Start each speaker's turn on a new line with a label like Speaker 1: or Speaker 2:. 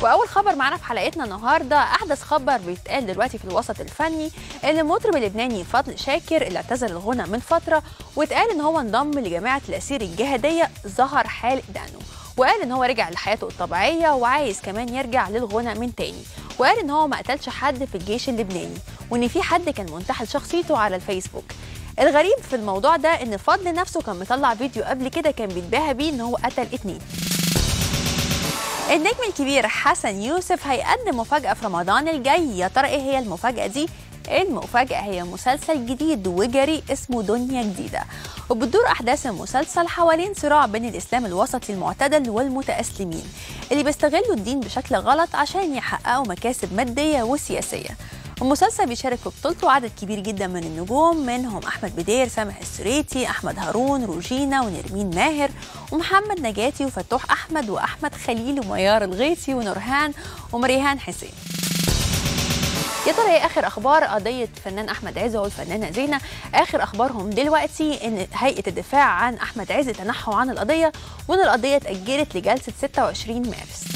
Speaker 1: واول خبر معانا في حلقتنا النهارده احدث خبر بيتقال دلوقتي في الوسط الفني ان المطرب اللبناني فضل شاكر اللي اعتزل الغنى من فتره واتقال ان هو انضم لجماعه الاسير الجهاديه ظهر حالق دقنه وقال ان هو رجع لحياته الطبيعيه وعايز كمان يرجع للغنى من تاني وقال ان هو ما قتلش حد في الجيش اللبناني وان في حد كان منتحل شخصيته على الفيسبوك الغريب في الموضوع ده ان فضل نفسه كان مطلع فيديو قبل كده كان بيتباهى بيه ان هو قتل اتنين النجم الكبير حسن يوسف هيقدم مفاجأة في رمضان الجاي يا ترى ايه هي المفاجأة دي؟ المفاجأة هي مسلسل جديد وجريء اسمه دنيا جديدة وبتدور أحداث المسلسل حوالين صراع بين الإسلام الوسطي المعتدل والمتأسلمين اللي بيستغلوا الدين بشكل غلط عشان يحققوا مكاسب مادية وسياسية المسلسل بيشارك في بطولته عدد كبير جدا من النجوم منهم احمد بدير سامح السريتي احمد هارون روجينا ونرمين ماهر ومحمد نجاتي وفتوح احمد واحمد خليل وميار الغيثي ونورهان ومريهان حسين يا ترى ايه اخر اخبار قضيه الفنان احمد عز والفنانه زينه اخر اخبارهم دلوقتي ان هيئه الدفاع عن احمد عز تنحوا عن القضيه وان القضيه اتاجلت لجلسه 26 مارس